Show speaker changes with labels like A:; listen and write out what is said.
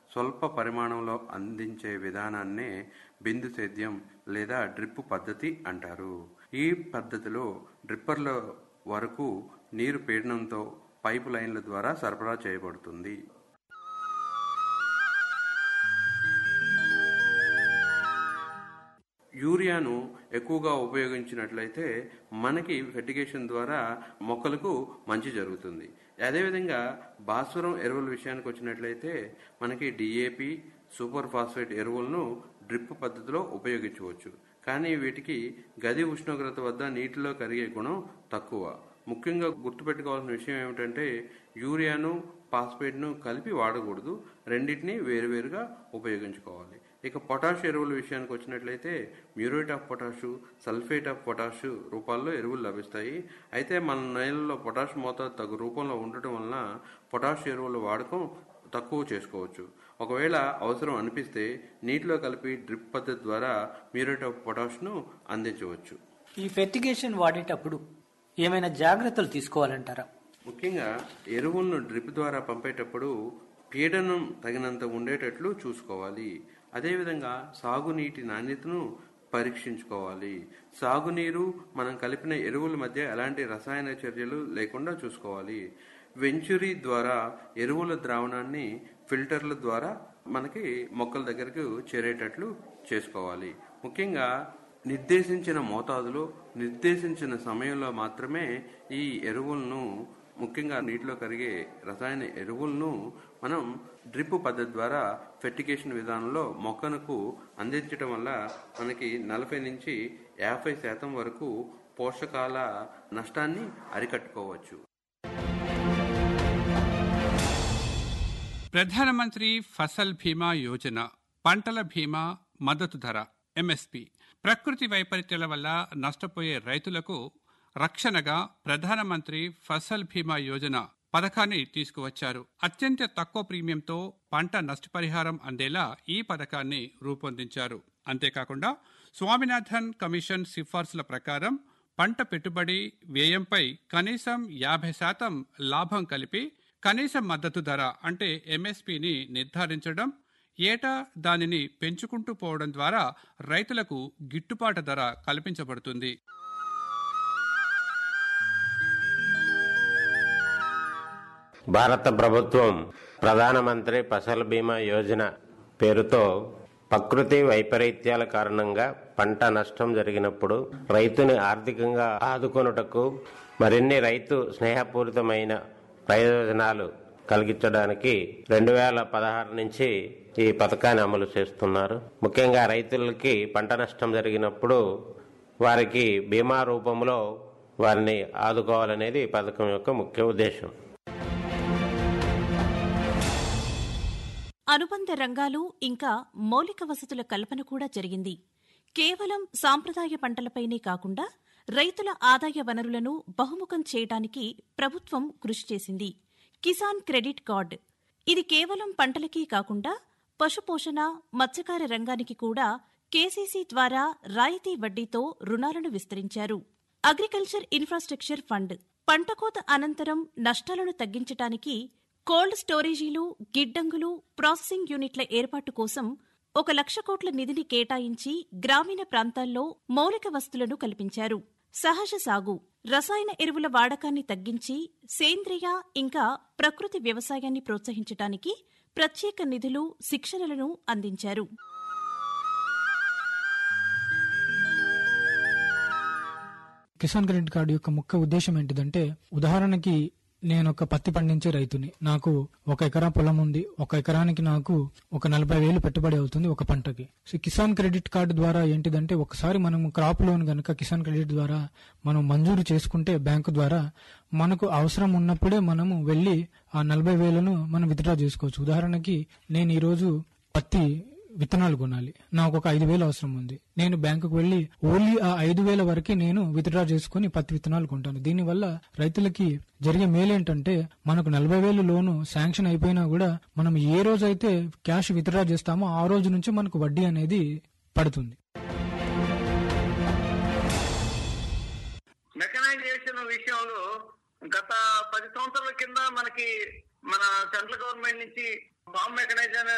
A: స్వల్ప పరిమాణంలో అందించే విధానాన్నే బిందు సేద్యం లేదా డ్రిప్ పద్ధతి అంటారు ఈ పద్ధతిలో డ్రిప్పర్ల వరకు నీరు పీడనంతో పైపు లైన్ల ద్వారా సరఫరా చేయబడుతుంది యూరియాను ఎక్కువగా ఉపయోగించినట్లయితే మనకి ఫెర్టిగేషన్ ద్వారా మొక్కలకు మంచి జరుగుతుంది అదేవిధంగా భాస్వరం ఎరువుల విషయానికి వచ్చినట్లయితే మనకి డిఏపి సూపర్ ఫాస్ఫేట్ ఎరువులను డ్రిప్ పద్ధతిలో ఉపయోగించవచ్చు కానీ వీటికి గది ఉష్ణోగ్రత వద్ద నీటిలో కరిగే గుణం తక్కువ ముఖ్యంగా గుర్తుపెట్టుకోవాల్సిన విషయం ఏమిటంటే యూరియాను ఫాస్ఫేట్ను కలిపి వాడకూడదు రెండింటిని వేరువేరుగా ఉపయోగించుకోవాలి ఇక పొటాష్ ఎరువుల విషయానికి వచ్చినట్లయితే muriate of potash sulphate of potash రూపాల్లో ఎరువులు లభిస్తాయి అయితే మన నేలలో పొటాష్ మోతాదు తగు రూపంలో ఉండటం వలన పొటాష్ ఎరువుల వాడకం తక్కువ చేసుకోవచ్చు ఒకవేళ అవసరం అనిపిస్తే నీటిలో కలిపి డ్రిప్ పద్ధతి ద్వారా మ్యూరేట్ ఆఫ్ పొటాష్ను అందించవచ్చు
B: ఈ ఫెర్టిగేషన్ వాడేటప్పుడు ఏమైనా జాగ్రత్తలు తీసుకోవాలంటారా
A: ముఖ్యంగా ఎరువులను డ్రిప్ ద్వారా పంపేటప్పుడు పీడనం తగినంత ఉండేటట్లు చూసుకోవాలి అదేవిధంగా సాగునీటి నాణ్యతను పరీక్షించుకోవాలి సాగునీరు మనం కలిపిన ఎరువుల మధ్య ఎలాంటి రసాయన చర్యలు లేకుండా చూసుకోవాలి వెంచురీ ద్వారా ఎరువుల ద్రావణాన్ని ఫిల్టర్ల ద్వారా మనకి మొక్కల దగ్గరకు చేరేటట్లు చేసుకోవాలి ముఖ్యంగా నిర్దేశించిన మోతాదులో నిర్దేశించిన సమయంలో మాత్రమే ఈ ఎరువులను ముఖ్యంగా నీటిలో కరిగే రసాయన ఎరువులను మనం డ్రిప్ పద్ధతి ద్వారా ఫెర్టిగేషన్ విధానంలో మొక్కలకు అందించడం వల్ల మనకి నలభై నుంచి యాభై శాతం వరకు పోషకాల నష్టాన్ని అరికట్టుకోవచ్చు
C: ప్రధానమంత్రి ఫసల్ బీమా యోజన పంటల బీమా మద్దతు ధర ఎంఎస్పి ప్రకృతి వైపరీత్యాల వల్ల నష్టపోయే రైతులకు రక్షణగా ప్రధానమంత్రి ఫసల్ బీమా యోజన పథకాన్ని తీసుకువచ్చారు అత్యంత తక్కువ ప్రీమియంతో పంట నష్టపరిహారం అందేలా ఈ పథకాన్ని రూపొందించారు అంతేకాకుండా స్వామినాథన్ కమిషన్ సిఫార్సుల ప్రకారం పంట పెట్టుబడి వ్యయంపై కనీసం యాభై శాతం లాభం కలిపి కనీస మద్దతు ధర అంటే ఎంఎస్పిని నిర్ధారించడం ఏటా దానిని పెంచుకుంటూ పోవడం ద్వారా రైతులకు గిట్టుబాటు ధర కల్పించబడుతుంది
D: భారత ప్రభుత్వం ప్రధానమంత్రి ఫసల్ బీమా యోజన పేరుతో ప్రకృతి వైపరీత్యాల కారణంగా పంట నష్టం జరిగినప్పుడు రైతుని ఆర్థికంగా ఆదుకొనుటకు మరిన్ని రైతు స్నేహపూరితమైన ప్రయోజనాలు కలిగించడానికి రెండు వేల పదహారు నుంచి ఈ పథకాన్ని అమలు చేస్తున్నారు ముఖ్యంగా రైతులకి పంట నష్టం జరిగినప్పుడు వారికి బీమా రూపంలో వారిని ఆదుకోవాలనేది ఈ పథకం యొక్క ముఖ్య ఉద్దేశం
E: అనుబంధ రంగాలు ఇంకా మౌలిక వసతుల కల్పన కూడా జరిగింది కేవలం సాంప్రదాయ పంటలపైనే కాకుండా రైతుల ఆదాయ వనరులను బహుముఖం చేయడానికి ప్రభుత్వం కృషి చేసింది కిసాన్ క్రెడిట్ కార్డ్ ఇది కేవలం పంటలకే కాకుండా పశుపోషణ మత్స్యకార రంగానికి కూడా కేసీసీ ద్వారా రాయితీ వడ్డీతో రుణాలను విస్తరించారు అగ్రికల్చర్ ఇన్ఫ్రాస్ట్రక్చర్ ఫండ్ పంటకోత అనంతరం నష్టాలను తగ్గించటానికి కోల్డ్ స్టోరేజీలు గిడ్డంగులు ప్రాసెసింగ్ యూనిట్ల ఏర్పాటు కోసం ఒక లక్ష కోట్ల నిధిని కేటాయించి గ్రామీణ ప్రాంతాల్లో మౌలిక వస్తువులను కల్పించారు సహజ సాగు రసాయన ఎరువుల వాడకాన్ని తగ్గించి సేంద్రియ ఇంకా ప్రకృతి వ్యవసాయాన్ని ప్రోత్సహించడానికి ప్రత్యేక నిధులు శిక్షణలను అందించారు
F: కిసాన్ క్రెడిట్ కార్డు యొక్క ముఖ్య ఉద్దేశం ఏంటిదంటే ఉదాహరణకి నేను ఒక పత్తి పండించే రైతుని నాకు ఒక ఎకరా పొలం ఉంది ఒక ఎకరానికి నాకు ఒక నలభై వేలు పెట్టుబడి అవుతుంది ఒక పంటకి సో కిసాన్ క్రెడిట్ కార్డు ద్వారా ఏంటిదంటే ఒకసారి మనం క్రాప్ లోన్ గనక కిసాన్ క్రెడిట్ ద్వారా మనం మంజూరు చేసుకుంటే బ్యాంకు ద్వారా మనకు అవసరం ఉన్నప్పుడే మనము వెళ్లి ఆ నలభై వేలను మనం విత్డ్రా చేసుకోవచ్చు ఉదాహరణకి నేను ఈ రోజు పత్తి విత్తనాలు కొనాలి నాకు ఒక ఐదు వేలు అవసరం ఉంది నేను బ్యాంకుకు వెళ్లి ఓన్లీ ఆ ఐదు వేల వరకే నేను విత్డ్రా చేసుకుని పత్తి విత్తనాలు కొంటాను దీనివల్ల రైతులకి జరిగే మేలేంటంటే మనకు నలభై వేలు లోను శాంక్షన్ అయిపోయినా కూడా మనం ఏ రోజైతే క్యాష్ విత్డ్రా చేస్తామో ఆ రోజు నుంచి మనకు వడ్డీ అనేది పడుతుంది
G: మెకనైజేషన్ విషయంలో గత పది సంవత్సరాల కింద మనకి మన సెంట్రల్ గవర్నమెంట్ నుంచి ఫామ్ మెకనైజేషన్